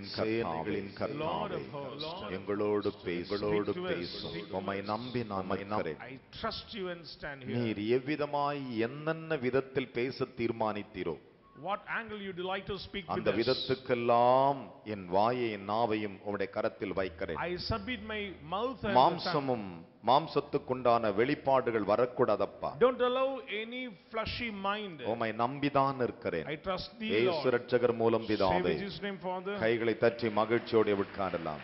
சேனைகளின் சேனைகளின் Lord கர்த்தாவே of hosts, எங்களோடு பேசலோடு Speak to us, பேசும் speak to உம்மை us. நம்பி நான் இருக்கிறேன் I trust you and stand here. நீர் எவ்விதமாய் என்னென்ன விதத்தில் பேச தீர்மானித்தீரோ What angle you delight to speak அந்த with us. விதத்துக்கெல்லாம் என் வாயை என் நாவையும் உம்முடைய கரத்தில் வைக்கிறேன் I submit my mouth and the tongue. மாம்சமும் மாம்சத்துக்குண்டான வெளிப்பாடுகள் வரக்கூடாதப்பா Don't allow any fleshy mind. உம்மை நம்பிதான் இருக்கிறேன் I trust thee, இயேசு Lord. ரட்சகர் மூலம் Save பிதாவே in Jesus' name, Father. கைகளை தட்டி மகிழ்ச்சியோடு உட்காரலாம்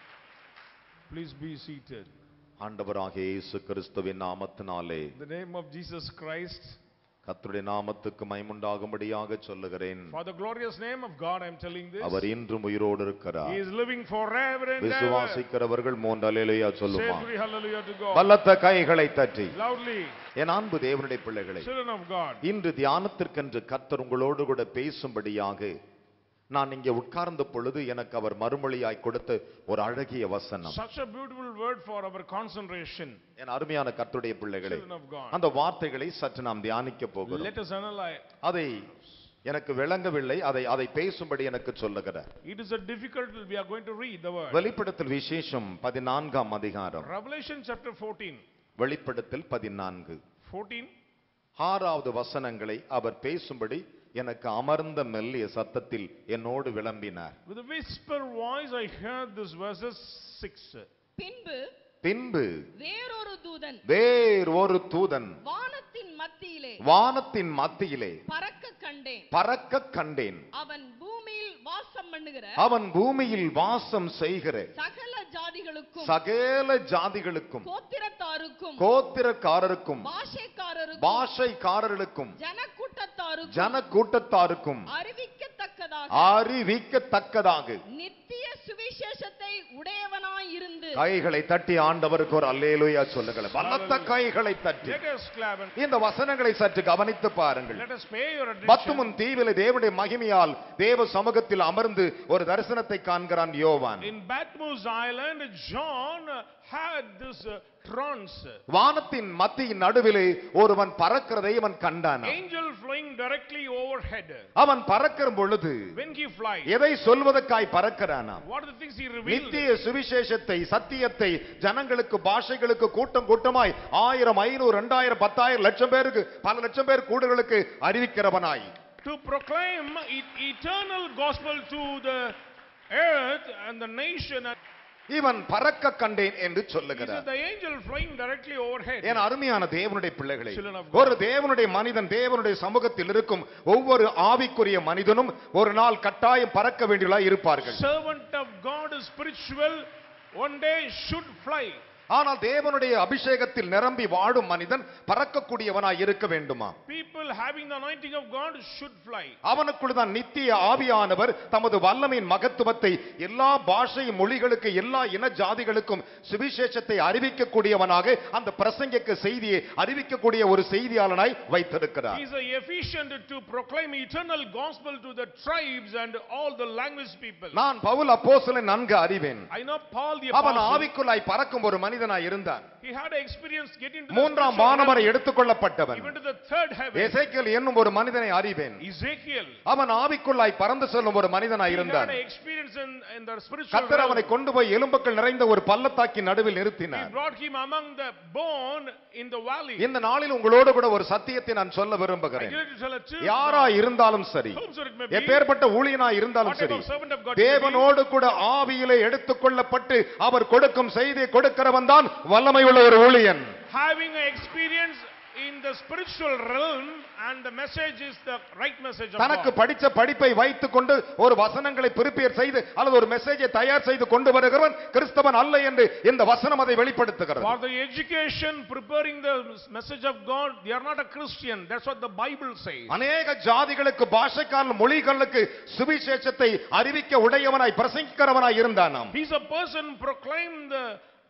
Please be seated. ஆண்டவராகிய இயேசு கிறிஸ்துவின் நாமத்தினாலே In the name of Jesus Christ, கர்த்தருடைய நாமத்துக்கு மைமுண்டாகும்படியாக சொல்லுகிறேன் for the glorious name of God, I'm telling this. அவர் இன்றும் உயிரோடு He இருக்கிறார் is living forever and ever. விசுவாசிக்கிறவர்கள் மூன்று அலையிலேயா Say சொல்லுமா three hallelujah to God. பலத்த கைகளை தட்டி Loudly, என் அன்பு தேவனுடைய பிள்ளைகளை children of God. இன்று தியானத்திற்கென்று கர்த்தர் உங்களோடு கூட பேசும்படியாக நான் இங்கே உட்கார்ந்த பொழுது எனக்கு அவர் மறுமொழியாய் கொடுத்த ஒரு அழகிய வசனம் Such a beautiful word for our concentration, என் அருமையான கர்த்தருடைய பிள்ளைகளை children of God. அந்த வார்த்தைகளை சற்று நாம் தியானிக்க போகிறோம் Let us analyze. அதை எனக்கு விளங்கவில்லை அதை அதை பேசும்படி எனக்கு சொல்லுகிறார் It is a difficult, we are going to read the word. வெளிப்படுத்தல் விசேஷம் பதினான்காம் அதிகாரம் Revelation chapter 14. வெளிப்படுத்தல் பதினான்கு 14. ஆறாவது வசனங்களை அவர் பேசும்படி எனக்கு அமர்ந்த மெல்லிய சத்தத்தில் என்னோடு விளம்பினார் With a whisper voice, I heard this verses 6. பின்பு பின்பு வேறொரு தூதன் வேறு ஒரு தூதன் வானத்தின் மத்தியிலே வானத்தின் மத்தியிலே பறக்க கண்டேன் பறக்க கண்டேன் அவன் பூமியில் வாசம் பண்ணுகிற அவன் பூமியில் வாசம் செய்கிற சகல ஜாதிகளுக்கும் சகல ஜாதிகளுக்கும் கோத்திரத்தாருக்கும் கோத்திரக்காரருக்கும் பாஷைக்காரருக்கும் பாஷைக்காரர்களுக்கும் ஜனக்கூட்டத்தாருக்கும் ஜன கூட்டத்தாருக்கும் அறிவிக்கத்தக்கதாக அறிவிக்கத்தக்கதாக நித்திய சுவிசேஷத்தை உடையவனாய் இருந்து கைகளை தட்டி ஆண்டவருக்கு ஒரு அல்லேலூயா சொல்லுங்கள் பலத்த கைகளை தட்டி Let us clap and இந்த வசனங்களை சற்று கவனித்து பாருங்கள் let us pay your attention. பத்துமுன் தீவில தேவனுடைய மகிமையால் தேவ சமூகத்தில் அமர்ந்து ஒரு தரிசனத்தை காண்கிறான் யோவான் In Patmos Island, John had this uh, trance. வானத்தின் மத்தியின் நடுவிலே ஒருவன் பறக்கிறதை அவன் கண்டான் Angel flying directly overhead. அவன் பறக்கிற பொழுது When he flies, எதை சொல்வதற்காய் பறக்கிறானாம் what are the things he revealed? நித்திய சுவிசேஷத்தை சத்தியத்தை ஜனங்களுக்கு பாஷைகளுக்கு கூட்டம் கூட்டமாய் ஆயிரம் ஐநூறு ரெண்டாயிரம் பத்தாயிரம் லட்சம் பேருக்கு பல லட்சம் பேர் கூடுகளுக்கு அறிவிக்கிறவனாய் To proclaim e- eternal gospel to the earth and the nation. இவன் பறக்க கண்டேன் என்று He said சொல்லுகிறார் the angel flying directly overhead. என் அருமையான தேவனுடைய பிள்ளைகளே Children of God. ஒரு தேவனுடைய மனிதன் தேவனுடைய சமூகத்தில் இருக்கும் ஒவ்வொரு ஆவிக்குரிய மனிதனும் ஒரு நாள் கட்டாயம் பறக்க வேண்டியவர்களாய் இருப்பார்கள் Servant of God is spiritual, one day should fly. ஆனால் தேவனுடைய அபிஷேகத்தில் நிரம்பி வாழும் மனிதன் பறக்கக்கூடியவனாய் இருக்க வேண்டுமா People having the anointing of God should fly. அவனுக்குள் தான் நித்திய ஆவியானவர் தமது வல்லமையின் மகத்துவத்தை எல்லா பாஷை மொழிகளுக்கு எல்லா இன ஜாதிகளுக்கும் சுவிசேஷத்தை அறிவிக்கக்கூடியவனாக அந்த பிரசங்கிக்க செய்தியை அறிவிக்கக்கூடிய ஒரு செய்தியாளனாய் வைத்திருக்கிறார் He is a efficient to proclaim eternal gospel to the tribes and all the language people. நான் பவுல் அப்போஸ்தலனை நன்கு அறிவேன் I know Paul the அவன் apostle. ஆவிக்குள்ளாய் பறக்கும் ஒரு மனிதனாய் இருந்தான் He had experience getting to the மூன்றாம் spiritual வானவரை realm, எடுத்துக்கொள்ளப்பட்டவன் even to the third heaven. எசேக்கியேல் என்னும் ஒரு மனிதனை அறிவேன் Ezekiel. அவன் ஆவிக்குள்ளாய் பறந்து செல்லும் ஒரு மனிதனாய் He had இருந்தான் experience in, in the spiritual கத்தர் realm. அவனை கொண்டு போய் எலும்புக்கள் நிறைந்த ஒரு பள்ளத்தாக்கின் நடுவில் He நிறுத்தினார் brought him among the bone in the valley. இந்த நாளில் உங்களோடு கூட ஒரு சத்தியத்தை நான் சொல்ல I விரும்புகிறேன் get to tell a truth. யாரா இருந்தாலும் சரி Whomsoever it may be, எப்பேற்பட்ட ஊழியனா இருந்தாலும் what type சரி of servant of God it may be, தேவனோடு கூட ஆவியிலே எடுத்துக்கொள்ளப்பட்டு அவர் கொடுக்கும் செய்தியை கொடுக்கிறவன் தான் வல்லமை உள்ள ஒரு ஊழியன் having an experience in the spiritual realm and the message is the right message of தனக்கு God. படிச்ச படிப்பை வைத்துக் கொண்டு ஒரு வசனங்களை ப்ரிப்பேர் செய்து அல்லது ஒரு மெசேஜை தயார் செய்து கொண்டு வருகிறவன் கிறிஸ்தவன் அல்ல என்று இந்த வசனம் அதை வெளிப்படுத்துகிறது For the education, preparing the message of God, they are not a Christian. That's what the Bible says. அநேக ஜாதிகளுக்கு பாஷைக்கால மொழிகளுக்கு சுவிசேஷத்தை அறிவிக்க உடையவனாய் பிரசங்கிக்கிறவனாய் இருந்தானாம் He's a person proclaim the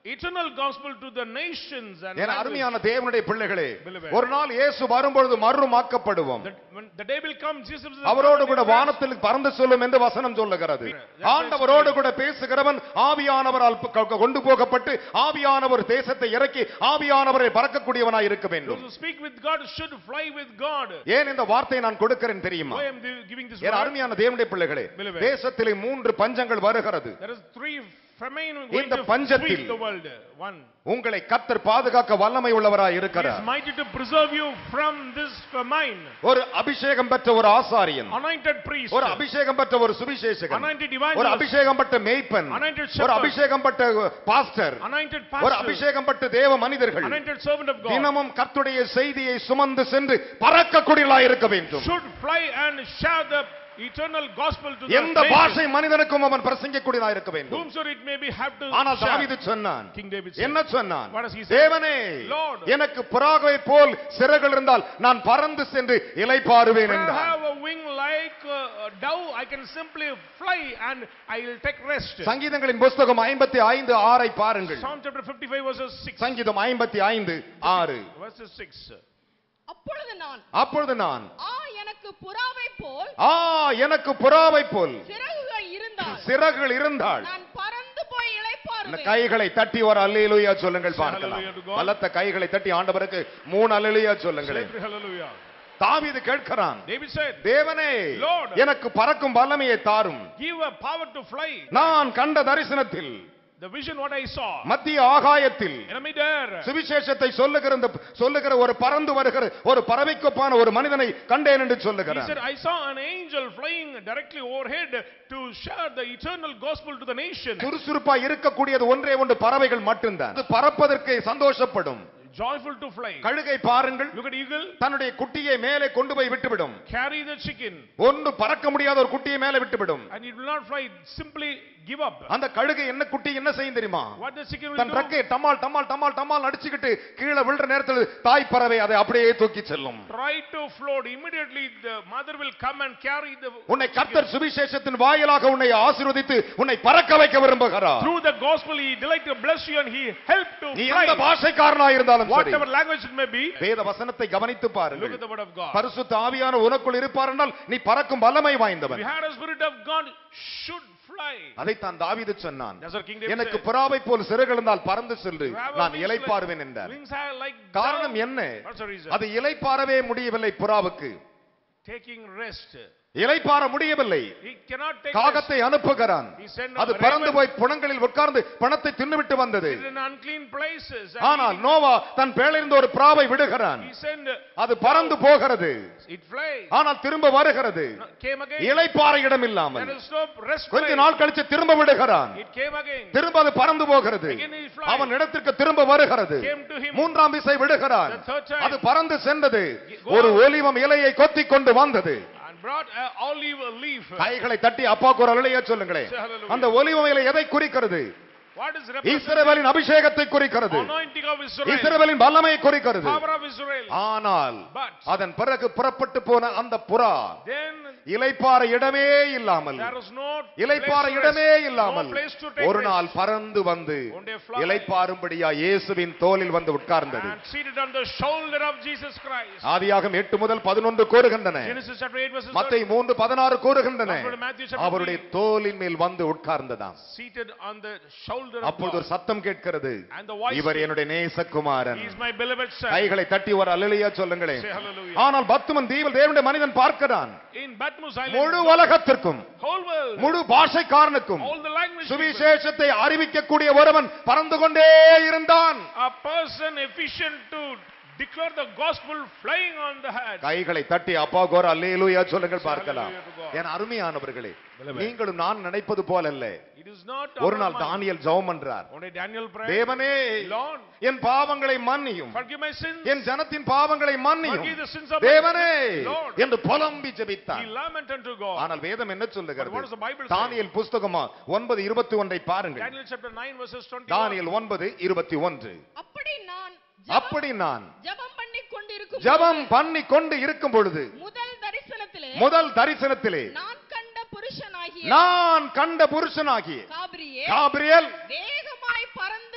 eternal gospel to the nations and N language. அருமையான தேவனுடைய பிள்ளைகளே Beloved. ஒரு நாள் இயேசு வரும்பொழுது மறுமாக்கப்படுவோம் That when the day will come, Jesus will அவரோடு கூட come in வானத்தில் பறந்து சொல்லும் என்று வசனம் சொல்லுகிறது ஆண்டவரோடு கூட பேசுகிறவன் ஆவியானவரால் ப- க- கொண்டு போகப்பட்டு ஆவியானவர் தேசத்தை இறக்கி ஆவியானவரை பறக்கக்கூடியவனாய் இருக்க Those வேண்டும் who speak with God should fly with God. ஏன் இந்த வார்த்தையை நான் கொடுக்கிறேன் தெரியுமா Why am I giving this N word? அருமையான தேவனுடைய பிள்ளைகளே Beloved. தேசத்திலே மூன்று பஞ்சங்கள் வருகிறது There is three famine இந்த going to பஞ்சத்தில் sweep the world. One, உங்களை கத்தர் பாதுகாக்க வல்லமை உள்ளவராய் He இருக்கிறார் is mighty to preserve you from this famine. ஒரு அபிஷேகம் பெற்ற ஒரு ஆசாரியன் Anointed priest, ஒரு அபிஷேகம் பெற்ற ஒரு சுவிசேஷகன் anointed ஒரு evangelist, அபிஷேகம் பெற்ற மேய்ப்பன் Anointed ஒரு shepherd. அபிஷேகம் பெற்ற பாஸ்டர் anointed ஒரு pastor, அபிஷேகம் பெற்ற தேவ மனிதர்கள் anointed servant of God தினமும் கர்த்துடைய செய்தியை சுமந்து சென்று பறக்கக்கூடியவர்களாய் இருக்க வேண்டும் should fly and share the eternal gospel to the எந்த nations. பாஷை மனிதனுக்கும் அவன் பிரசங்கிக்கூடியதாய் இருக்க வேண்டும் Whomsoever it may be have to ஆனால் share. தாவீது சொன்னான் King David said, என்ன சொன்னான் What does he say? தேவனே Lord. எனக்கு புறாகை போல் சிறகுகள் இருந்தால் நான் பறந்து சென்று இலைப்பாருவேன் When I என்றான் have a wing like uh, a dove, I can simply fly and I will take rest. சங்கீதங்களின் புஸ்தகம் ஐம்பத்தி ஐந்து ஆறை பாருங்கள் Psalm chapter 55 verses 6. சங்கீதம் ஐம்பத்தி ஐந்து ஆறு Verses 6. அப்பொழுது நான் அப்பொழுது நான் ஆ எனக்கு புறாவை போல் ஆ எனக்கு புறாவை போல் சிறகுகள் இருந்தால் சிறகுகள் இருந்தால் நான் பறந்து போய் இந்த இளைப்பாறுவேன் கைகளை தட்டி ஒரு அல்லேலூயா சொல்லுங்கள் பார்க்கலாம் Hallelujah to God. பலத்த கைகளை தட்டி ஆண்டவருக்கு மூணு அல்லேலூயா சொல்லுங்களேன் Say hallelujah. தாவீது கேட்கிறான் David said, தேவனே Lord. எனக்கு பறக்கும் வல்லமையை தாரும் Give a power to fly. நான் கண்ட தரிசனத்தில் The vision what I saw. மத்திய ஆகாயத்தில் Enemy there. சுவிசேஷத்தை சொல்லுகிற இந்த சொல்லுகிற ஒரு பறந்து வருகிற ஒரு பறவைக்கொப்பான ஒரு மனிதனை கண்டேன் என்று He சொல்லுகிறார் said, I saw an angel flying directly overhead to share the eternal gospel to the nation. சுறுசுறுப்பா இருக்கக்கூடியது ஒன்றே ஒன்று பறவைகள் மட்டும்தான் அது பறப்பதற்கு சந்தோஷப்படும் Joyful to fly. கழுகை பாருங்கள் Look at eagle. தன்னுடைய குட்டியை மேலே கொண்டு போய் விட்டுவிடும் Carry the chicken. ஒன்று பறக்க முடியாத ஒரு குட்டியை மேலே விட்டுவிடும் And it will not fly. Simply give up. அந்த கழுகை என்ன குட்டி என்ன செய்யும் தெரியுமா What the chicken will than do? ரெக்கையை டமால் டமால் டமால் டமால் அடிச்சுக்கிட்டு கீழே விழுற நேரத்தில் தாய் பறவை அதை அப்படியே தூக்கி செல்லும் Try to float. Immediately the mother will come and carry the உன்னை கர்த்தர் சுவிசேஷத்தின் வாயிலாக உன்னை ஆசீர்வதித்து உன்னை பறக்க வைக்க விரும்புகிறார் Through the gospel, he delight to bless you and he help to நீ எந்த fly. பாஷைக்காரனா இருந்தாலும் சரி Whatever language it may be, வேத வசனத்தை கவனித்து look பாருங்கள் at the word of God. பரிசுத்த ஆவியான உனக்குள் இருப்பார் என்றால் நீ பறக்கும் வல்லமை If வாய்ந்தவன் you had a spirit of God, should fly. அதைத்தான் தாவீது சொன்னான் That's what King David எனக்கு said. புறாவை போல் சிறகு இருந்தால் பறந்து சென்று You have a நான் wings இலைப்பாருவேன் like- என்றார் Wings are like காரணம் dove. என்ன What's the reason? அது இலைப்பாரவே முடியவில்லை புறாவுக்கு Taking rest. இலைப்பார முடியவில்லை He cannot take rest. காகத்தை அனுப்புகிறான் He sent அது a பறந்து raven. போய் புணங்களில் உட்கார்ந்து பணத்தை தின்னுவிட்டு வந்தது It is in unclean places. And ஆனால் நோவா தன் பேழையிலிருந்து ஒரு பிராவை விடுகிறான் he, he sent, அது பறந்து போகிறது it flies. ஆனால் திரும்ப வருகிறது No, Came again. இலைப்பாற இடம் இல்லாமல் There is no rest கொஞ்ச place. நாள் கழிச்சு திரும்ப விடுகிறான் It came again. திரும்ப அது பறந்து போகிறது Again he flies. அவன் இடத்திற்கு திரும்ப வருகிறது Came to him. மூன்றாம் விசை விடுகிறான் The third time. அது பறந்து சென்றது Go ஒரு out. ஒலிவம் இலையை கொத்தி கொண்டு வந்தது And brought a olive leaf. கைகளை தட்டி அப்பா குரலையே சொல்லுங்களேன் Say hallelujah. அந்த ஒலிவம் இலை எதை குறிக்கிறது What is represented? இஸ்ரவேலின் அபிஷேகத்தை குறிக்கிறது Anointing of Israel. இஸ்ரவேலின் வல்லமையை குறிக்கிறது Power of Israel. ஆனால் But அதன் பிறகு புறப்பட்டு போன அந்த புறா then இலைப்பாற இடமே இல்லாமல் there is no இலைப்பாற place to இடமே rest. இல்லாமல் No place to take ஒரு rest. நாள் பறந்து வந்து One day fly. இலைப்பாரும்படியா இயேசுவின் தோலில் வந்து உட்கார்ந்தது And seated on the shoulder of Jesus Christ. ஆதியாகம் எட்டு முதல் பதினொன்று கூறுகின்றன Genesis chapter 8 verses மத்தை மூன்று பதினாறு கூறுகின்றன Gospel of Matthew chapter அவருடைய தோலின் மேல் வந்து உட்கார்ந்ததாம் seated on the shoulder of அப்பொழுது ஒரு God. சத்தம் கேட்கிறது And the voice இவர் என்னுடைய நேசகுமாரன் He is my beloved son. கைகளை தட்டி ஒரு அல்லலியா சொல்லுங்களேன் Say hallelujah. ஆனால் பத்துமன் தீவில் தேவனுடைய மனிதன் பார்க்கிறான் In Patmos முழு Island, உலகத்திற்கும் whole world, முழு பாஷைக்காரனுக்கும் all the language people, சுவிசேஷத்தை அறிவிக்கக்கூடிய ஒருவன் பறந்து கொண்டே இருந்தான் a person efficient to declare the gospel flying on the head. கைகளை தட்டி அப்பா கோர அல்லேலூயா சொல்லுங்கள் பார்க்கலாம் hallelujah to God. என் அருமையானவர்களே Beloved. நீங்களும் நான் நினைப்பது போல அல்ல It is not ஒரு our நாள் mind. தானியல் ஜெபம் என்றார் One day Daniel prayed, தேவனே Lord, என் பாவங்களை மன்னியும் forgive my sins. என் ஜனத்தின் பாவங்களை மன்னியும் Forgive the sins of my தேவனே Lord. என்று புலம்பி He ஜெபித்தான் lamented unto God. ஆனால் வேதம் என்ன But what சொல்லுகிறது does the Bible say? Daniel புஸ்தகமா ஒன்பது இருபத்தி ஒன்றை பாருங்கள் Daniel chapter 9 verses 21. தானியல் ஒன்பது இருபத்தி ஒன்று அப்படி நான் அப்படி நான் ஜெபம் பண்ணி கொண்டிருக்கும் ஜெபம் பண்ணி கொண்டு இருக்கும் பொழுது முதல் தரிசனத்திலே முதல் தரிசனத்திலே நான் கண்ட புருஷனாகிய நான் கண்ட புருஷனாகிய காபிரியே காபிரியல் வேகமாய் பறந்து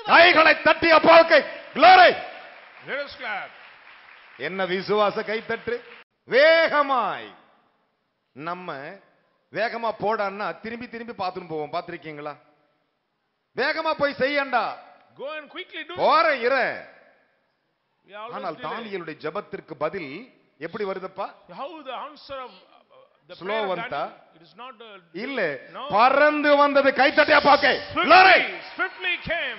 கைகளை தட்டி அப்பாவுக்கு glory Let us clap. என்ன விசுவாச கைத்தட்டு வேகமாய் நம்ம வேகமா போடான்னா திரும்பி திரும்பி பார்த்துட்டு போவோம் பார்த்திருக்கீங்களா வேகமா போய் செய்யண்டா Go and quickly do. போற இர We always ஆனால் delay. தானியலுடைய ஜெபத்திற்கு பதில் எப்படி வருதுப்பா How the answer of uh, the Slow prayer of வந்தா? Daniel, it is not a இல்ல No. பறந்து வந்தது கைத்தட்டியா பாக்க glory swiftly, swiftly came.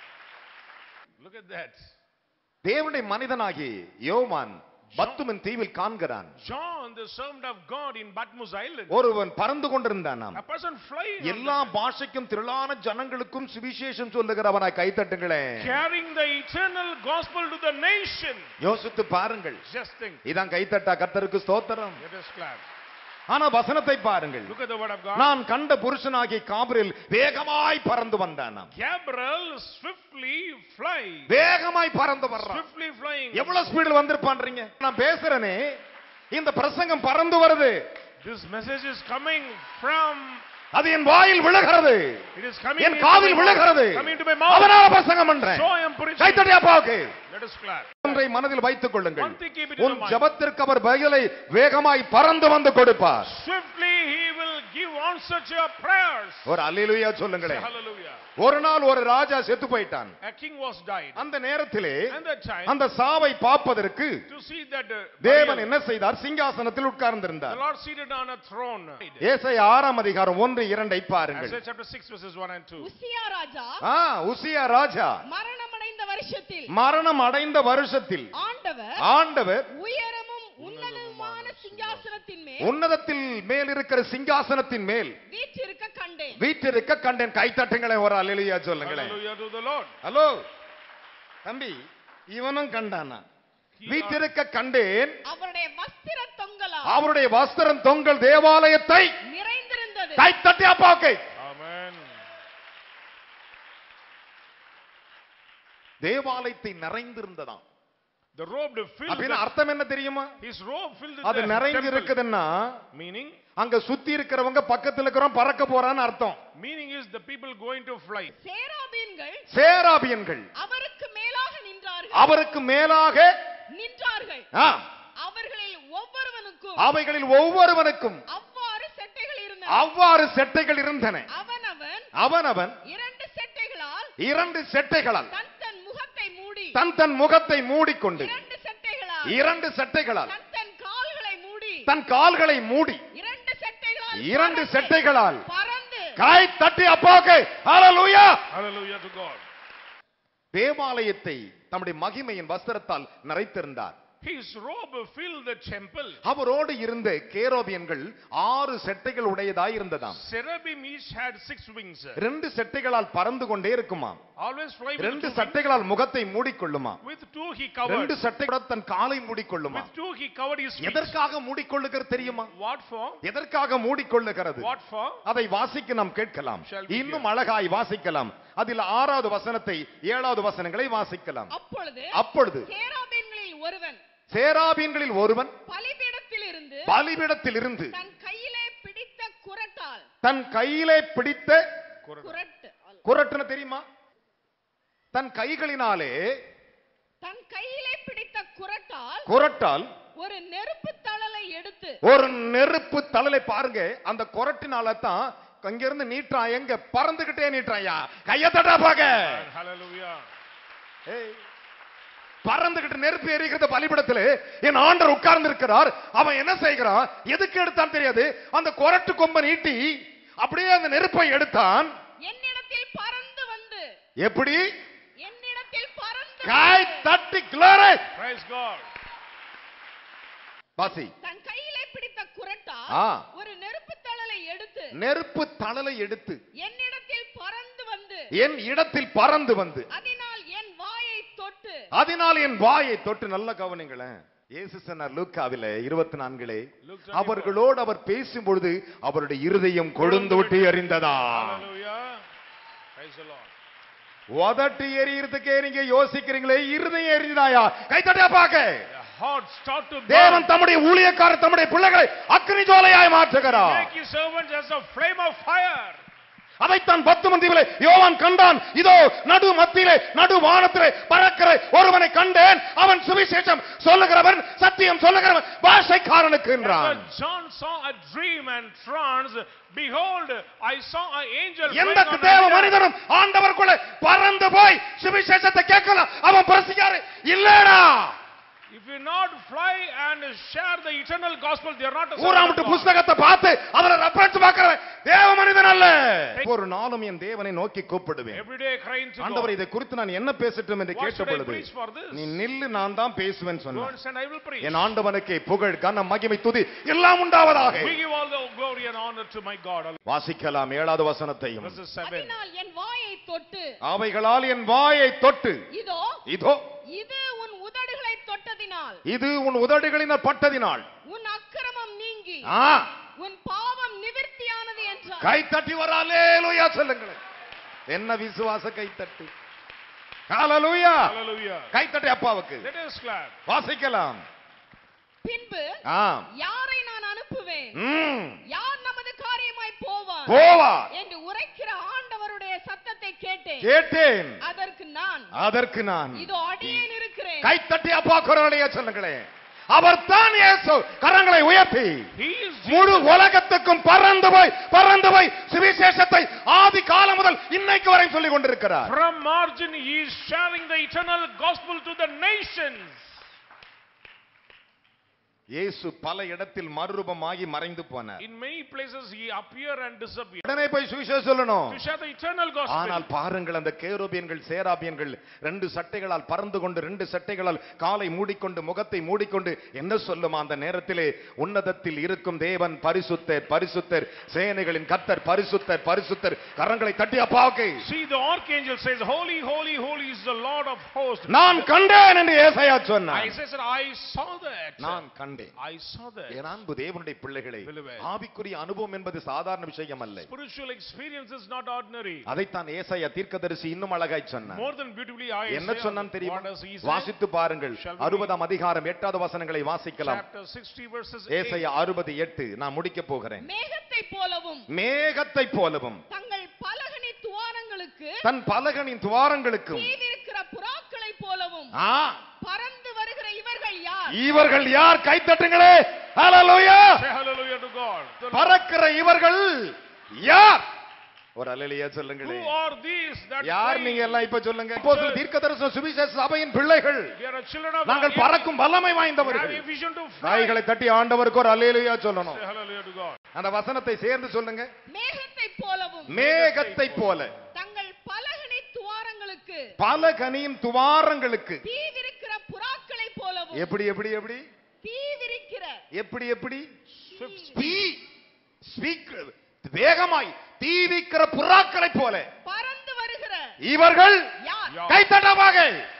Look at that. தேவனுடைய மனிதனாகி யோவான் பத்துமன் தீவில் காண்கிறான் John, the servant of God in Patmos Island, ஒருவன் பறந்து கொண்டிருந்தான் a person flying, on எல்லா the- பாஷைக்கும் திரளான ஜனங்களுக்கும் சுவிசேஷம் சொல்லுகிறவனாய் கைத்தட்டுங்களேன் carrying the eternal gospel to the nation. யோசித்து பாருங்கள் Just think. இதான் கைத்தட்டா கர்த்தருக்கு ஸ்தோத்திரம் Let us clap. ஆனா வசனத்தை பாருங்கள் Look at the word of God. நான் கண்ட புருஷனாகிய காபிரில் வேகமாய் பறந்து வந்தானாம் Gabriel swiftly fly. வேகமாய் பறந்து வர்றான் Swiftly flying. எவ்வளவு ஸ்பீடில் வந்திருப்பான்றீங்க நான் பேசுறேனே இந்த பிரசங்கம் பறந்து வருது This message is coming from. அது என் வாயில் விழுகிறது It is coming. N into காதில் my விழுகிறது mouth, Coming to my mouth. அதனால பிரசங்கம் பண்றேன் So I am preaching. கைத்தட்டி அப்பாவுக்கு Let us clap. ஒன்றை மனதில் வைத்துக் கொள்ளுங்கள் One thing keep it in உன் your mind. ஜபத்திற்கு அவர் பதிலை வேகமாய் பறந்து வந்து கொடுப்பார் Swiftly he will give answer to your prayers. ஒரு அல்லேலூயா Say சொல்லுங்களேன் hallelujah. ஒரு நாள் ஒரு ராஜா செத்து போயிட்டான் A king was died. அந்த நேரத்திலே And that time, அந்த சாவை பார்ப்பதற்கு to see that uh, தேவன் burial, என்ன செய்தார் சிங்காசனத்தில் the உட்கார்ந்திருந்தார் Lord seated on a throne. ஏசாயா ஆறாம் அதிகாரம் ஒன்று இரண்டை பாருங்கள் Isaiah chapter 6 verses 1 and 2. உசியா ராஜா ஆ உசியா ராஜா மரணமடைந்த வருஷத்தில் மரணம் அடைந்த வருஷத்தில் ஆண்டவர் ஆண்டவர் உயரமும் உன்னதமான சிங்காசனத்தின் மேல் உன்னதத்தில் மேல் இருக்கிற சிங்காசனத்தின் மேல் வீற்றிருக்க கண்டேன் வீற்றிருக்க கண்டேன் கைத்தட்டுங்களேன் ஒரு அல்லேலூயா சொல்லுங்களேன் Hallelujah to the Lord. Hello தம்பி இவனும் கண்டானா வீற்றிருக்க கண்டேன் அவருடைய வஸ்திர தொங்கலா அவருடைய வஸ்திரம் தொங்கல் தேவாலயத்தை நிறைந்திருந்தது கைத்தட்டி அப்பாவுக்கு Amen. தேவாலயத்தை நிறைந்திருந்ததாம் The robe filled அப்படின்னு the, அர்த்தம் என்ன தெரியுமா his robe filled அது the நிறைந்து temple. இருக்குதுன்னா Meaning, அங்க சுத்தி இருக்கிறவங்க பக்கத்துல இருக்கிறவங்க பறக்க போறான்னு அர்த்தம் meaning is the people going to fly. சேராபீன்கள் சேராபியன்கள் அவருக்கு மேலாக நின்றார்கள் அவருக்கு மேலாக நின்றார்கள் ஆ, அவர்களில் ஒவ்வொருவனுக்கும் அவைகளில் ஒவ்வொருவனுக்கும் அவ்வாறு செட்டைகள் இருந்தன அவ்வாறு செட்டைகள் இருந்தன அவனவன் அவனவன் இரண்டு செட்டைகளால் இரண்டு செட்டைகளால் தன் தன் முகத்தை மூடி தன் தன் முகத்தை மூடிக்கொண்டு இரண்டு செட்டைகளால் இரண்டு செட்டைகளால் தன் தன் கால்களை மூடி தன் கால்களை மூடி இரண்டு செட்டைகளால் இரண்டு பறந்து- செட்டைகளால் பறந்து காய் தட்டி அப்பாவுக்கு ஹalleluya Hallelujah to God. தேவாலயத்தை தம்முடைய மகிமையின் வஸ்திரத்தால் நிறைத்திருந்தார் His robe filled the temple. அவரோடு இருந்த கேரோபியன்கள் ஆறு செட்டைகள் உடையதாய் இருந்ததாம் Cherubim each had six wings. ரெண்டு செட்டைகளால் பறந்து கொண்டே இருக்குமா Always fly with ரெண்டு two wings. சட்டைகளால் முகத்தை மூடிக்கொள்ளுமா With two he covered. ரெண்டு சட்டைகளுடன் தன் காலை மூடிக்கொள்ளுமா With two he covered his feet. எதற்காக மூடிக்கொள்ளுகிறது தெரியுமா What for? எதற்காக மூடிக்கொள்ளுகிறது What for? அதை வாசிக்க நாம் கேட்கலாம் Shall we இன்னும் அழகாய் வாசிக்கலாம் அதில் ஆறாவது வசனத்தை ஏழாவது வசனங்களை வாசிக்கலாம் அப்பொழுது அப்பொழுது சேராபீன்களில் ஒருவன் சேராபீன்களில் ஒருவன் பலிபீடத்தில் இருந்து பலிபிடத்தில் இருந்து தன் கையிலே பிடித்த குரட்டால் தன் கையிலே பிடித்த குரட்டு குரட்டுன்னு தெரியுமா தன் கைகளினாலே தன் கையிலே பிடித்த குரட்டால் குரட்டால் ஒரு நெருப்பு தழலை எடுத்து ஒரு நெருப்பு தழலை பாருங்க அந்த குரட்டினால தான் அங்கிருந்து நீட்டான் எங்க பறந்துகிட்டே நீட்டாயா கைய தட்டா பாக்க Hallelujah. ஏய், பறந்துகிட்டு நெருப்பு எரிகிறது பலிபிடத்துல என் ஆண்டர் உட்கார்ந்து இருக்கிறார் அவன் என்ன செய்கிறான் எதுக்கு எடுத்தான் தெரியாது அந்த கொரட்டு கொம்ப நீட்டி அப்படியே அந்த நெருப்பை எடுத்தான் என்னிடத்தில் பறந்து வந்து எப்படி என்னிடத்தில் பறந்து காய் வந்து தட்டி கிளோரை Praise God. வாசி தன் கையிலே பிடித்த குரட்டால் ஆ. ஒரு நெருப்பு தழலை எடுத்து நெருப்பு தழலை எடுத்து என்னிடத்தில் பறந்து வந்து என் இடத்தில் பறந்து வந்து அதனால் என் வாயை தொட்டு அதனால் என் வாயை தொட்டு நல்ல கவனிங்களேன் இயேசு சொன்னார் லூக்காவிலே இருபத்தி நான்கிலே Luke 24. அவர்களோடு அவர் பேசும் பொழுது அவருடைய இருதயம் கொழுந்து விட்டு எறிந்ததா Hallelujah. Praise the Lord. உதட்டு எரியறதுக்கே நீங்க யோசிக்கிறீங்களே இருதயம் எரிஞ்சுதாயா கைத்தட்டியா பாக்க The heart start to burn. தேவன் தம்முடைய ஊழியக்காரர் தம்முடைய பிள்ளைகளை அக்னி ஜோலையாய் மாற்றுகிறார் Make his servants as a flame of fire. அதைத்தான் பத்து மந்தியிலே யோவான் கண்டான் இதோ நடு மத்தியிலே நடு வானத்திலே பறக்கிற ஒருவனை கண்டேன் அவன் சுவிசேஷம் சொல்லுகிறவன் சத்தியம் சொல்லுகிறவன் பாஷைக்காரனுக்கு என்றான் But John saw a dream and trance. Behold, I saw an angel எந்த flying on தேவ a eagle. மனிதனும் ஆண்டவருக்குள்ள பறந்து போய் சுவிசேஷத்தை கேட்கலாம் அவன் பிரசிக்காரு இல்லடா If you not fly and share the eternal gospel, they are not a servant ஊராமட்டு of God. புஸ்தகத்தை பார்த்து அதுல ரெஃபரன்ஸ் பார்க்கிறவன் தேவ மனிதன் அல்ல ஒரு நாளும் என் தேவனை நோக்கி கூப்பிடுவேன் Every day crying to ஆண்டவர் God. இதை குறித்து நான் என்ன பேசட்டும் என்று What கேட்ட should I பொழுது preach for this? நீ நில்லு நான் தான் பேசுவேன் Go சொன்னான் and send, I will preach. என் ஆண்டவனுக்கே புகழ் கன மகிமை துதி எல்லாம் உண்டாவதாக We give all the glory and honor to my God. வாசிக்கலாம் ஏழாவது வசனத்தையும் Verses 7. அதனால் என் வாயை தொட்டு அவைகளால் என் வாயை தொட்டு இதோ இதோ இது உன் உதடுகளை தொட்டதினால் இது உன் உதடுகளினால் பட்டதினால் உன் அக்கிரமம் நீங்கி ஆ உன் பாவம் நிவிர்த்தியானது என்றார் கை தட்டி வராலேலுயா சொல்லுங்களேன் என்ன விசுவாச கை தட்டு ஹalleluya Hallelujah. கை தட்டி அப்பாவுக்கு Let us clap. வாசிக்கலாம் பின்பு ஆ யாரை நான் அனுப்புவேன் ம் யார் நமது காரியமாய் போவான் போவா என்று உரைக்கிற ஆண்டவருடைய சத்தத்தை கேட்டேன் கேட்டேன் அதற்கு நான் அதற்கு நான் இதோ அடியேன் இருக்கிறேன் கை தட்டி அப்பா குரலையா சொல்லுங்களேன் அவர் தான் இயேசு கரங்களை உயர்த்தி He is முழு Jesus. உலகத்துக்கும் பறந்து போய் பறந்து போய் சுவிசேஷத்தை ஆதி காலம் முதல் இன்னைக்கு வரை சொல்லிக் கொண்டிருக்கிறார் From margin, he is sharing the eternal gospel to the nations. இயேசு பல இடத்தில் மறுரூபமாகி மறைந்து போனார் In many places, he appear and disappear. உடனே போய் சுவிசேஷம் சொல்லணும் To share the eternal ஆனால் gospel. பாருங்கள் அந்த கேரோபியன்கள் சேராபியன்கள் ரெண்டு சட்டைகளால் பறந்து கொண்டு ரெண்டு சட்டைகளால் காலை மூடிக்கொண்டு முகத்தை மூடிக்கொண்டு என்ன சொல்லுமா அந்த நேரத்திலே உன்னதத்தில் இருக்கும் தேவன் பரிசுத்தர் பரிசுத்தர் சேனைகளின் கத்தர் பரிசுத்தர் பரிசுத்தர் கரங்களை தட்டி அப்பாவுக்கு See, the archangel says, Holy, holy, holy is the Lord of hosts. நான் கண்டேன் என்று ஏசாயா சொன்னார் I said, I saw that. நான் கண்டேன் I saw that. என் அன்பு தேவனுடைய பிள்ளைகளை Beloved. ஆவிக்குரிய அனுபவம் என்பது சாதாரண விஷயம் அல்ல Spiritual experience is not ordinary. அதைத்தான் ஏசாயா தீர்க்கதரிசி இன்னும் அழகாய் சொன்னார் More than beautifully, I என்ன say, சொன்னான் தெரியுமா what does he say? வாசித்து பாருங்கள் Shall we அறுபதாம் அதிகாரம் எட்டாவது வசனங்களை வாசிக்கலாம் Chapter 60, verses 8. ஏசாயா அறுபது எட்டு நான் முடிக்க போகிறேன் மேகத்தை போலவும் மேகத்தை போலவும் தங்கள் பலகனி துவாரங்களுக்கு தன் பலகனின் துவாரங்களுக்கும் தீவிருக்கிற புறாக்களை போலவும் ஆ, பறந்து வருகிற இவர்கள் யார் இவர்கள் யார் கைத்தட்டுங்களே ஹalleluya Say hallelujah to God. The Lord. பறக்கிற இவர்கள் யார் ஒரு அல்லேலூயா Who சொல்லுங்களே are these that யார் fly? நீங்க எல்லாம் இப்ப சொல்லுங்க அப்போஸ்தலர் தீர்க்கதரிசன சுவிசேஷ சபையின் பிள்ளைகள் We are a children of நாங்கள் God. பறக்கும் வல்லமை We have வாய்ந்தவர்கள் a vision to fly. கைகளை தட்டி ஆண்டவருக்கு ஒரு அல்லேலூயா சொல்லணும் Say hallelujah to God. அந்த வசனத்தை சேர்ந்து சொல்லுங்க மேகத்தை போலவும் மேகத்தை போல தங்கள் பலகனி துவாரங்களுக்கு பலகனியின் துவாரங்களுக்கு தீவிருக்கிற புறாக்களை போலவும் எப்படி எப்படி எப்படி தீவிரிக்கிற எப்படி எப்படி தீ ஸ்பீக்கர் வேகமாய் தீவிக்கிற புறாக்களை போல பறந்து வருகிற இவர்கள் யார் யார்? கைத்தட்டமாக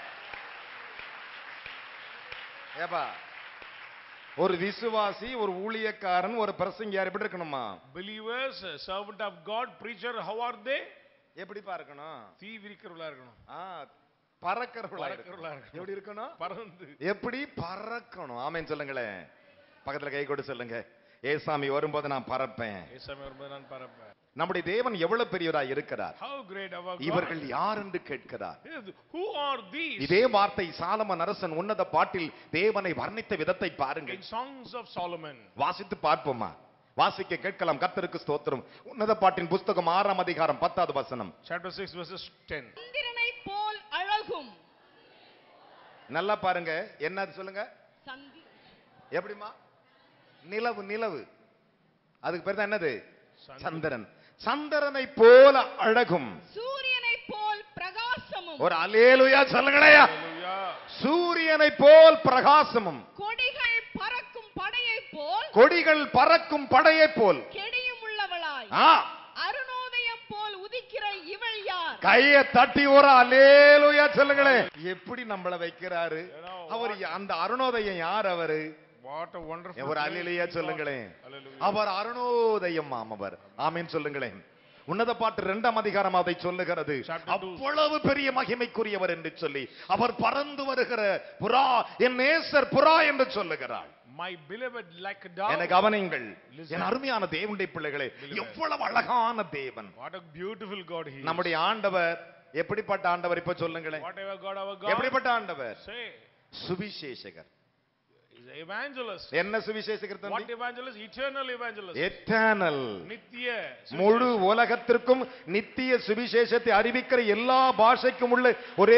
ஏப்பா ஒரு விசுவாசி ஒரு ஊழியக்காரன் ஒரு பிரசங்கியார் எப்படி இருக்கணுமா Believers, a servant of God, preacher, how are they? எப்படிப்பா இருக்கணும் தீவிரிக்கிறவர்களா இருக்கணும் ஆ, பறக்கிறவர்களா பறக்கிறவர்களா இருக்கணும். இருக்கணும். எப்படி இருக்கணும் பறந்து எப்படி பறக்கணும் ஆமென் சொல்லுங்களேன் பக்கத்துல கை கொடு சொல்லுங்க ஏசாமி வரும்போது நான் பறப்பேன் ஏசாமி வரும்போது நான் பறப்பேன் நம்முடைய தேவன் எவ்வளவு பெரியவராய் இருக்கிறார் How great our God. இவர்கள் யார் என்று கேட்கிறார் Yes, Who are these? இதே வார்த்தை சாலமன் அரசன் உன்னத பாட்டில் தேவனை வர்ணித்த விதத்தை பாருங்கள் In Songs of Solomon. வாசித்து பார்ப்போமா வாசிக்க கேட்கலாம் கர்த்தருக்கு ஸ்தோத்திரம் உன்னத பாட்டின் புஸ்தகம் ஆறாம் அதிகாரம் பத்தாவது வசனம் Chapter 6, verses 10. சந்திரனை போல் அழகும் நல்லா பாருங்க என்ன அது சொல்லுங்க சந்தி எப்படிமா நிலவு நிலவு அதுக்கு பேர் தான் என்னது சந்திரன் சந்திரனை போல அழகும் சூரியனை போல் பிரகாசமும் ஒரு அலேலுயா சொல்லுங்களையா Hallelujah. சூரியனை போல் பிரகாசமும் கொடிகள் பறக்கும் படையைப் போல் கொடிகள் பறக்கும் படையைப் போல் கெடியும் உள்ளவளாய் ஆ அருணோதயம் போல் உதிக்கிற இவள் யார் கைய தட்டி ஒரு அலேலுயா சொல்லுங்களேன் எப்படி நம்மள வைக்கிறாரு அவர் அந்த அருணோதயம் யார் அவரு What a wonderful ஒரு name அலிலியா to God. சொல்லுங்களேன் Hallelujah. அவர் அருணோதயம் அவர் ஆமீன் சொல்லுங்களேன் உன்னத பாட்டு இரண்டாம் அதிகாரம் அதை சொல்லுகிறது Chapter two. அவ்வளவு பெரிய மகிமைக்குரியவர் என்று சொல்லி அவர் பறந்து வருகிற புறா என் நேசர் புறா என்று சொல்லுகிறார் My beloved, like a dove. என கவனிங்கள் Listen. என் அருமையான தேவனுடைய பிள்ளைகளே எவ்வளவு அழகான தேவன் What a beautiful God He is. நம்முடைய ஆண்டவர் எப்படிப்பட்ட ஆண்டவர் இப்ப சொல்லுங்களேன் Whatever God, our God. எப்படிப்பட்ட ஆண்டவர் Say, சுவிசேஷகர் He's an evangelist. என்ன சுவிசேஷகர் What தம்பி evangelist? Eternal evangelist. எட்டர்னல் நித்திய முழு உலகத்திற்கும் நித்திய சுவிசேஷத்தை அறிவிக்கிற எல்லா பாஷைக்கும் உள்ள ஒரே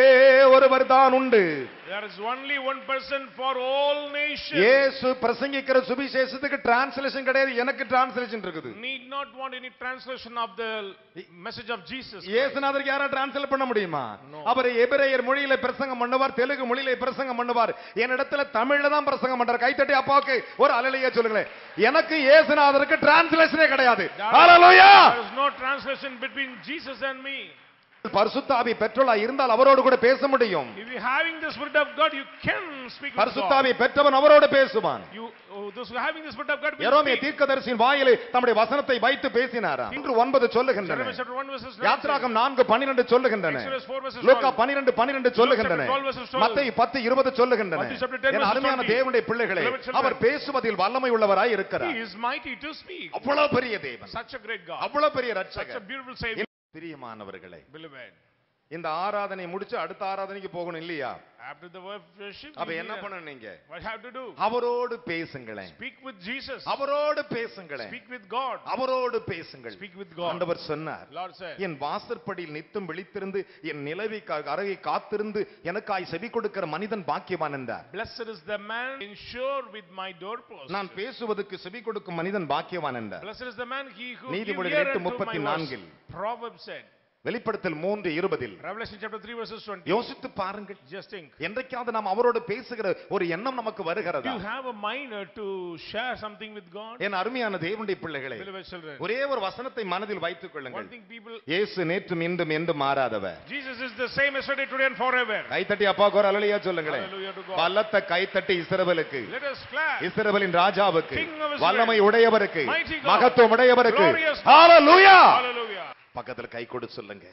ஒருவர் தான் உண்டு There is only one person for all nations. இயேசு பிரசங்கிக்கிற சுவிசேஷத்துக்கு டிரான்ஸ்லேஷன் கிடையாது எனக்கு டிரான்ஸ்லேஷன் இருக்குது Need not want any translation of the message of Jesus. Christ. இயேசுநாதருக்கு யாரா டிரான்ஸ்லேட் பண்ண முடியுமா No. அவர் எபிரேயர் மொழியில பிரசங்கம் பண்ணுவார் தெலுங்கு மொழியில பிரசங்கம் பண்ணுவார் என்னிடத்துல தமிழ்ல தான் பிரசங்கம் பண்றார் கைத்தட்டி அப்பாவுக்கு ஒரு அலலையா சொல்லுங்களேன் எனக்கு இயேசுநாதருக்கு டிரான்ஸ்லேஷனே கிடையாது ஹalleluya There is no translation between Jesus and me. பரிசுத்தாவி பெற்றோலா இருந்தால் அவரோடு கூட பேச முடியும் If you having the Spirit of God, you can speak with God. பரிசுத்தாவி பெற்றவன் அவரோடு பேசுவான் You, oh, those who having the Spirit of God will எரோமிய speak. தீர்க்கதரிசியின் வாயிலே தம்முடைய வசனத்தை வைத்து பேசினாராம் இன்று ஒன்பது சொல்லுகின்றன Jeremiah chapter 1 verses 19. யாத்ராகம் நான்கு பன்னிரண்டு சொல்லுகின்றன Exodus 4 verses லூக்கா 12. பன்னிரண்டு பன்னிரண்டு சொல்லுகின்றன Luke chapter 12 verses 12. மத்தேயு பத்து இருபது சொல்லுகின்றன Matthew chapter 10 என் verses அருமையான 20. தேவனுடைய பிள்ளைகளே Beloved children. அவர் பேசுவதில் வல்லமை உள்ளவராய் இருக்கிறார் He is mighty to speak. அவ்வளவு பெரிய தேவன் Such a great God. அவ்வளவு பெரிய Such a ரட்சகர் beautiful Savior. பிரியமானவர்களே Beloved. இந்த ஆராதனை முடிச்சு அடுத்த ஆராதனைக்கு போகணும் இல்லையா After the worship, அப்ப you என்ன need a- பண்ணணும் நீங்க what have to do? அவரோடு பேசுங்களேன் Speak with Jesus. அவரோடு பேசுங்களேன் Speak with God. அவரோடு பேசுங்கள் Speak with God. ஆண்டவர் சொன்னார் Lord said, என் வாசற்படியில் நித்தும் விழித்திருந்து என் நிலவி அருகே காத்திருந்து எனக்காய் செவி கொடுக்கிற மனிதன் பாக்கியவான் என்றார் Blessed is the man ensure with my doorpost. நான் பேசுவதற்கு செவி கொடுக்கும் மனிதன் பாக்கியவான் என்றார் Blessed is the man he who give நீதிமொழிகள் ear எட்டு unto my முப்பத்தி words. நான்கில். Proverbs said. வெளிப்படுத்தல் மூன்று இருபதில் Revelation chapter 3 verses 20. யோசித்து பாருங்கள் Just think. என்றைக்காவது நாம் அவரோடு பேசுகிற ஒரு எண்ணம் நமக்கு Do வருகிறதா you have a mind uh, to share something with God? என் அருமையான தேவனுடைய பிள்ளைகளே Beloved children. ஒரே ஒரு வசனத்தை மனதில் வைத்துக் One கொள்ளுங்கள் thing people, இயேசு நேற்றும் இன்றும் என்றும் மாறாதவர் Jesus is the same yesterday, today and forever. கைத்தட்டி அப்பா ஒரு அலலியா சொல்லுங்களேன் Hallelujah to God. பலத்த கைத்தட்டி இஸ்ரவேலுக்கு Let us clap. இஸ்ரவேலின் ராஜாவுக்கு King of Israel. வல்லமை உடையவருக்கு Mighty God. மகத்துவம் உடையவருக்கு Glorious God. ஹalleluya Hallelujah. பக்கத்துல கை கொடு சொல்லுங்க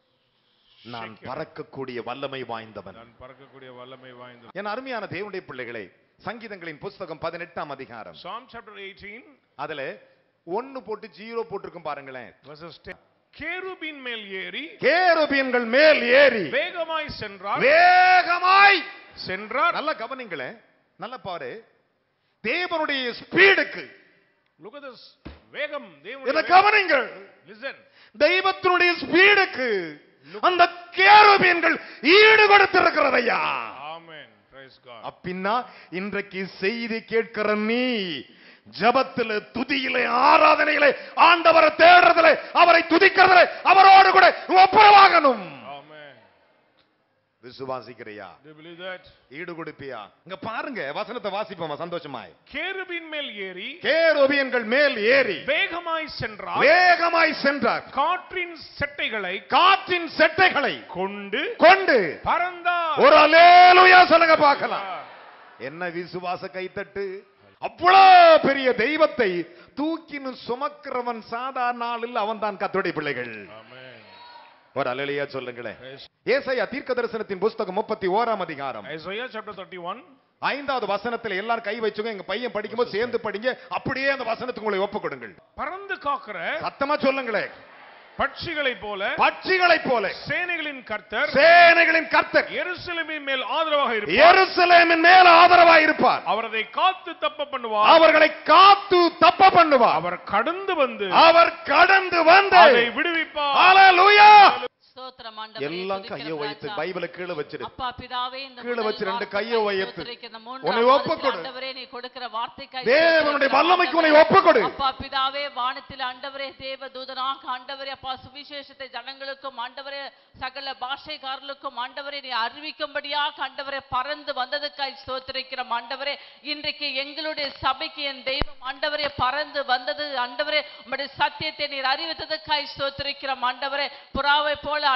நான் Shake your- பறக்கக்கூடிய வல்லமை வாய்ந்தவன் நான் பறக்கக்கூடிய வல்லமை வாய்ந்த என் அருமையான தேவனுடைய பிள்ளைகளே சங்கீதங்களின் புஸ்தகம் பதினெட்டாம் அதிகாரம் Psalm chapter 18 அதுல ஒன்னு போட்டு ஜீரோ போட்டிருக்கும் பாருங்களேன் verses 10. கேருபீன் மேல் ஏறி கேருபீன்கள் மேல் ஏறி வேகமாய் சென்றார் வேகமாய் சென்றார் நல்ல கவனிங்களேன் நல்ல பாரு தேவனுடைய ஸ்பீடுக்கு Look at this. வேகம் இத தேவனுடைய கவனிங்கள் Listen. தெய்வத்தினுடைய ஸ்பீடுக்கு அந்த கேருபீன்கள் ஈடு கொடுத்திருக்கிறதையா Amen. Praise God. அப்பின்னா இன்றைக்கு செய்தி கேட்கிற நீ ஜபத்தில துதியிலே ஆராதனையிலே ஆண்டவரை தேடுறதுல அவரை துதிக்கிறதுல அவரோடு கூட ஒப்புரவாகணும் Amen. விசுவாசிக்கிறியா Do you believe that? ஈடு கொடுப்பியா இங்க பாருங்க வசனத்தை வாசிப்போமா சந்தோஷமாய் கேருபீன் மேல் ஏறி கேரோபியன்கள் மேல் ஏறி வேகமாய் சென்றார் வேகமாய் சென்றார் காற்றின் செட்டைகளை காற்றின் செட்டைகளை கொண்டு கொண்டு பறந்தார் ஒரு அலேலுயா சொல்லுங்க பார்க்கலாம் என்ன விசுவாச கைத்தட்டு அவ்வளோ பெரிய தெய்வத்தை தூக்கின்னு சுமக்கிறவன் சாதாரண ஆள் இல்ல அவன் தான் கத்தோடைய பிள்ளைகள் Amen. ஒரு அலையா சொல்லுங்களேன் Praise- ஏசாயா தீர்க்க தரிசனத்தின் புஸ்தகம் முப்பத்தி ஓராம் அதிகாரம் Isaiah chapter 31 ஐந்தாவது வசனத்துல எல்லாரும் கை வச்சுங்க எங்க பையன் படிக்கும்போது சேர்ந்து படிங்க அப்படியே அந்த வசனத்துக்கு உங்களை ஒப்பு கொடுங்கள் பறந்து காக்கிற சத்தமா சொல்லுங்களேன் பட்சிகளைப் போல பட்சிகளைப் போல சேனைகளின் கர்த்தர் சேனைகளின் கர்த்தர் எருசலேமின் மேல் ஆதரவாக இருப்பார் எருசலேமின் மேல ஆதரவாய் இருப்பார் அவர் அதை காத்து தப்ப பண்ணுவார் அவர்களை காத்து தப்ப பண்ணுவார் அவர் கடந்து வந்து அவர் கடந்து வந்து அதை விடுவிப்பார் ஹalleluya ஸ்தோத்திரம் ஆண்டவரே, எல்லாம் துதிக்கிறோம் கையை வைத்து ராஜா. பைபிளை கீழே வச்சிரு அப்பா பிதாவே இந்த கீழே முதல் வச்சு ரெண்டு வார்த்தைக்காய் கையை வைத்து. ஸ்தோத்திரிக்க இந்த மூன்றாம் உன்னை ஒப்புக் மாதத்தில் கொடு. ஆண்டவரே நீ கொடுக்கிற வார்த்தைக்காய் தேவனுடைய ஸ்தோத்திரிக்கிறோம் வல்லமைக்கு உன்னை ஆண்டவரே. ஒப்புக் கொடு. அப்பா பிதாவே வானத்தில் ஆண்டவரே தேவ தூதனாக ஆண்டவரே அப்பா சுவிசேஷத்தை ஜனங்களுக்கும் ஆண்டவரே சகல பாஷைக்காரர்களுக்கும் ஆண்டவரே நீ அறிவிக்கும்படியாக ஆண்டவரே பறந்து வந்ததுக்காய் ஸ்தோத்திரிக்கிறோம் ஆண்டவரே இன்றைக்கு எங்களுடைய சபைக்கு என் தெய்வம் ஆண்டவரே பறந்து வந்தது ஆண்டவரே உம்முடைய சத்தியத்தை நீர் அறிவித்ததுக்காய் ஸ்தோத்திரிக்கிறோம் ஆண்டவரே புறாவை போல ஆண்டவரே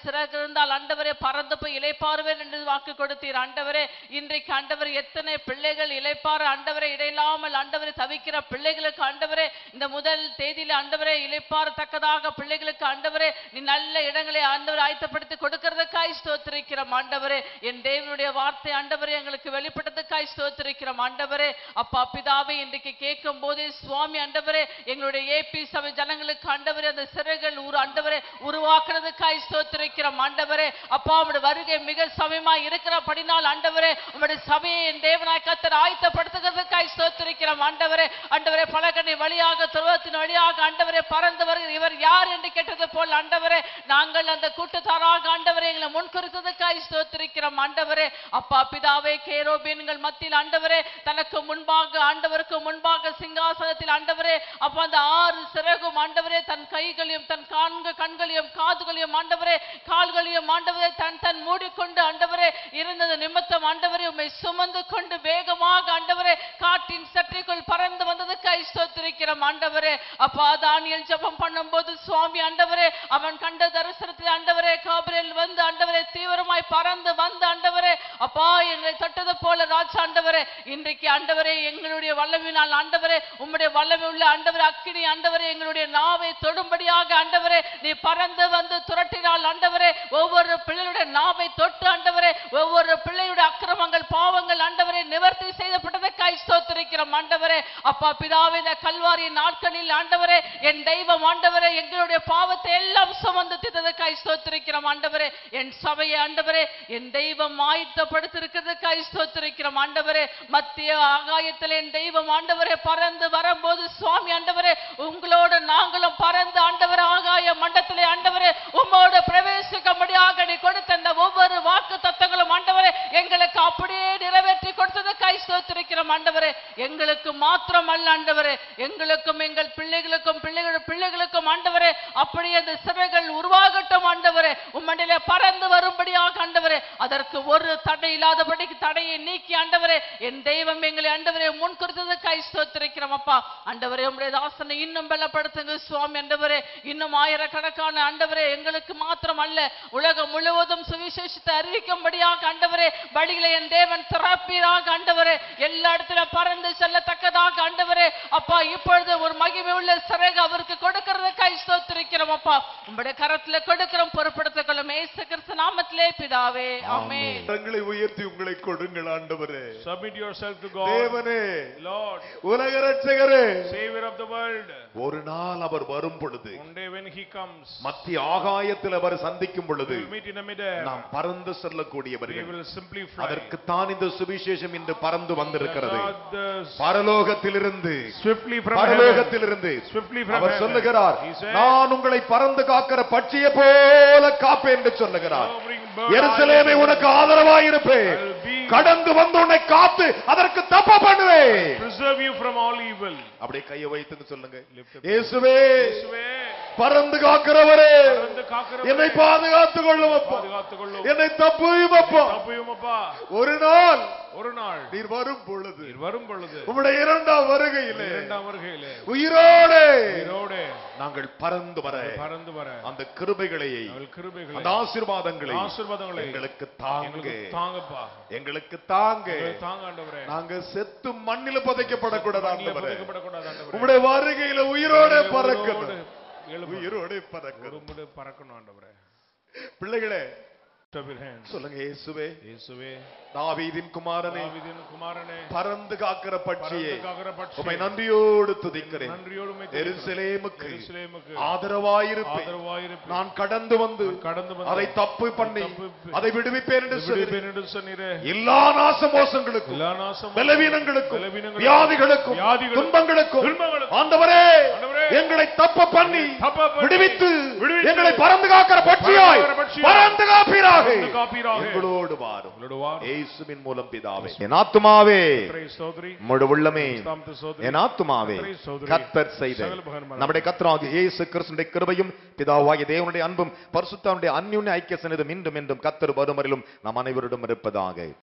சிறகு இருந்தால் ஆண்டவரே பறந்து போய் இளைப்பாறுவேன் என்று வாக்கு கொடுத்தீர் ஆண்டவரே இன்றைக்கு ஆண்டவர் எத்தனை பிள்ளைகள் இளைப்பாற ஆண்டவரை இடையில்லாமல் ஆண்டவரை தவிக்கிற பிள்ளைகளுக்கு ஆண்டவரே இந்த முதல் தேதியில ஆண்டவரே இளைப்பாறத்தக்கதாக பிள்ளைகளுக்கு ஆண்டவரே நீ நல்ல இடங்களை ஆண்டவர் ஆயத்தப்படுத்தி கொடுக்கறதுக்காய் ஸ்தோத்திரிக்கிறோம் ஆண்டவரே என் தேவனுடைய வார்த்தை ஆண்டவரே எங்களுக்கு வெளிப்பட்டதுக்காய் ஸ்தோத்திரிக்கிறோம் ஆண்டவரே அப்பா பிதாவே இன்றைக்கு கேட்கும் போதே சுவாமி ஆண்டவரே எங்களுடைய ஏபி சபை ஜனங்களுக்கு ஆண்டவரே அந்த சிறைகள் உரு ஆண்டவரே உருவாக்குறதுக்காய் ஸ்தோத்திரிக்கிறோம் ஆண்டவரே அப்பா உம்முடைய வருகை மிக சமயமா இருக்கிறபடினால் ஆண்டவரே உம்முடைய சபையை என் தேவனாய் கத்தர் ஆயத்தப்படுத்துகிறதுக்காய் ஸ்தோத்திரிக்கிறோம் ஆண்டவரே ஆண்டவரே பலகனை வழியாக துருவத்தின் வழியாக ஆண்டவரே பறந்து வருகிற இவர் யார் என்று கேட்டது போல் ஆண்டவரே நாங்கள் அந்த கூட்டத்தாராக ஆண்டவரே எங்களை முன்குறித்ததுக்காய் ஸ்தோத்திரிக்கிறோம் ஆண்டவரே அப்பா பிதாவே கேரோபீன்கள் மத்தியில் ஆண்டவரே தனக்கு முன்பாக ஆண்டவருக்கு முன்பாக சிங்காசனத்தில் ஆண்டவரே அப்ப அந்த ஆறு சிறகும் ஆண்டவரே தன் கைகளையும் தன் காண்க கண்களையும் காதுகளையும் ஆண்டவரே கால்களையும் ஆண்டவரே தன் தன் மூடிக்கொண்டு ஆண்டவரே இருந்தது நிமித்தம் ஆண்டவரே உம்மை சுமந்து கொண்டு வேகமாக ஆண்டவரே காட்டின் சற்றைக்குள் பறந்து வந்ததுக்காய் ஸ்தோத்திரிக்கிறோம் ஆண்டவரே அப்பா தானியல் ஜெபம் பண்ணும்போது சுவாமி ஆண்டவரே அவன் கண்ட தரிசனத்தில் ஆண்டவரே காபிரேல் வந்து ஆண்டவரே தீவிரமாய் பறந்து வந்து ஆண்டவரே அப்பா எங்களை தொட்டது போல ராஜா ஆண்டவரே இன்றைக்கு ஆண்டவரே எங்களுடைய வல்லமையினால் ஆண்டவரே உம்முடைய வல்லமை உள்ள ஆண்டவரே அக்கினி ஆண்டவரே எங்களுடைய நாவை தொடும்படியாக ஆண்டவரே நீ பறந்து வந்து துரட்டினால் ஆண்டவரே ஒவ்வொரு பிள்ளையுடைய நாவை தொட்டு ஆண்டவரே ஒவ்வொரு பிள்ளையுடைய அக்கிரமங்கள் பாவங்கள் ஆண்டவரே நிவர்த்தி செய்யப்பட்டதற்காய் ஸ்தோத்திரிக்கிறோம் ஆண்டவரே அப்பா பிதாவே இந்த கல்வாரி நாட்களில் ஆண்டவரே என் தெய்வம் ஆண்டவரே எங்களுடைய பாவத்தை எல்லாம் சுமந்து தீர்த்ததற்காய் ஸ்தோத்திரிக்கிறோம் ஆண்டவரே என் சபையை ஆண்டவரே என் தெய்வம் ஆயத்தப்படுத்திருக்கிறதுக்காய் ஸ்தோத்திரிக்கிறோம் ஆண்டவரே மத்திய ஆகாயத்தில் என் தெய்வம் ஆண்டவரே பறந்து வரும்போது சுவாமி ஆண்டவரே உங்களோடு நாங்களும் பறந்து ஆண்டவர் ஆகாய மண்டத்திலே ஆண்டவரே உம்மோடு பிரவேசிக்கும்படியாக நீ கொடுத்த அந்த ஒவ்வொரு வாக்கு தத்தங்களும் ஆண்டவரே எங்களுக்கு அப்படியே நிறைவேற்றி கொடுத்ததுக்காய் ஸ்தோத்திரிக்கிறோம் ஆண்டவரே எங்களுக்கு மாத்திரம் அல்ல ஆண்டவரே எங்களுக்கும் எங்கள் பிள்ளைகளுக்கும் பிள்ளைகள் பிள்ளைகளுக்கும் ஆண்டவரே அப்படியே அந்த சிறைகள் உருவாகட்டும் ஆண்டவரே உம்மண்டிலே பறந்து வரும்படியாக ஆண்டவரே அதற்கு ஒரு தடை இல்லாதபடிக்கு தடையை நீக்கி ஆண்டவரே என் தெய்வம் எங்களை ஆண்டவரே முன் குறித்ததுக்காய் ஸ்தோத்திரிக்கிறோம் அப்பா ஆண்டவரே உம்முடைய தாசனை இன்னும் பலப்படுத்துங்க சுவாமி ஆண்டவரே இன்னும் ஆயிரக்கணக்கான ஆண்டவரே எங்களுக்கு மாத்திரம் அல்ல உலகம் முழுவதும் சுவிசேஷத்தை அறிவிக்கும்படியாக ஆண்டவரே வழியில என் தேவன் திறப்பீராக ஆண்டவரே எல்லா இடத்துல பறந்து செல்லத்தக்கதாக ஆண்டவரே அப்பா இப்பொழுது ஒரு மகிமை உள்ள சிறகு அவருக்கு கொடுக்கிறதுக்காய் ஸ்தோத்திரிக்கிறோம் அப்பா உங்களுடைய கரத்துல கொடுக்கிறோம் பொறுப்படுத்திக் கொள்ளும் ஏசு கிறிஸ்து நாமத்திலே பிதாவே ஆமென் கரங்களை உயர்த்தி உங்களை கொடுங்கள் ஆண்டவரே Submit yourself to God. தேவனே Lord, உலக ரட்சகரே Savior of the world. ஒரு நாள் அவர் வரும் பொழுது One day when He comes, மத்திய ஆகாயத்தில் அவர் சந்திக்கும் we பொழுது will meet in the midair. நாம் பறந்து We செல்லக்கூடியவர்கள் will simply fly. அதற்குத்தான் இந்த சுவிசேஷம் இன்று பறந்து வந்திருக்கிறது God, the பரலோகத்திலிருந்து swiftly from heaven. பரலோகத்திலிருந்து Swiftly from அவர் heaven. சொல்லுகிறார் He said, நான் உங்களை பறந்து காக்கிற பட்சியை போல காப்பேன் என்று சொல்லுகிறார் Hovering bird, எருசலேமை I will உனக்கு ஆதரவாயிருப்பேன் I will be- கடந்து வந்து உன்னை காத்து அதற்கு தப்ப பண்ணுவேன் preserve you from all evil. அப்படியே கையை வைத்துன்னு சொல்லுங்க Lift up. இயேசுவே இயேசுவே, பறந்து காக்கிறவரே பறந்து காக்கிறவரே, என்னை பாதுகாத்துக் கொள்ளும் அப்பா பாதுகாத்துக் கொள்ளும். என்னை தப்புயும் அப்பா தப்புயும் அப்பா. ஒரு நாள் ஒரு நாள் நீர் வரும் பொழுது நீர் வரும் பொழுது உம்முடைய இரண்டாம் வருகையிலே இரண்டாம் வருகையிலே உயிரோடு உயிரோடு நாங்கள் பறந்து வர பறந்து வர அந்த கிருபைகளை அவள் கிருபைகளை அந்த ஆசீர்வாதங்களை ஆசீர்வாதங்களை எங்களுக்கு தாங்க எங்களுக்கு தாங்கப்பா எங்களுக்கு தாங்க எங்களுக்கு தாங்க ஆண்டவரே நாங்க செத்து மண்ணில புதைக்கப்படக்கூடாது மண்ணிலே ஆண்டவரே புதைக்கப்படக்கூடாது ஆண்டவரே. உம்முடைய வருகையில உயிரோட உயிரோடு பறக்கணும் எழும்பு. உயிரோட பறக்கணும் உருமுடு பறக்கணும் ஆண்டவரே பிள்ளைகளே Lift up your hands. சொல்லுங்க இயேசுவே இயேசுவே தாவீதின் குமாரனே தாவீதின் குமாரனே பறந்து காக்கிற பட்சியே பறந்து காக்கிற பட்சியே, உம்மை நன்றியோடு துதிக்கிறேன் நன்றியோடு உம்மை துதிக்கிறேன். எருசலேமுக்கு எருசலேமுக்கு ஆதரவாயிருப்பேன் ஆதரவாயிருப்பேன். நான் கடந்து வந்து நான் கடந்து வந்து அதை தப்பு பண்ணி தப்பு பண்ணி அதை விடுவிப்பேன் என்று சொல்லி விடுவிப்பேன் என்று சொன்னீரே. எல்லா நாசமோசங்களுக்கும் எல்லா நாசமும் பலவீனங்களுக்கும் பலவீனங்களுக்கும், வியாதிகளுக்கும் வியாதிகளுக்கும், துன்பங்களுக்கும் துன்பங்களுக்கும், ஆண்டவரே ஆண்டவரே, எங்களை தப்ப பண்ணி தப்ப பண்ணி, விடுவித்து விடுவித்து, எங்களை பறந்து காக்கிற பட்சியாய் பறந்து காக்கிற பட்சியாய், பறந்து காப்பீராக பறந்து காப்பீராக. எங்களோடு வாரும் உங்களோடு வாரும். இயேசுவின் மூலம் பிதாவே என் ஆத்துமாவே கர்த்தரை ஸ்தோத்திரி. முழு உள்ளமே ஸ்தாபத்தை ஸ்தோத்திரி. என் ஆத்துமாவே கர்த்தரை ஸ்தோத்திரி. கத்தர் செய்த சகல பகன்மார்கள். நம்முடைய கத்தராகிய இயேசு கிறிஸ்துடைய கிருபையும் பிதாவாகிய தேவனுடைய அன்பும் பரிசுத்தாவுடைய அந்யுன்ய ஐக்கிய சனிதம் இன்றும் என்றும் கத்தர் வருமரிலும் நம் அனைவரிடம் இருப்பதாக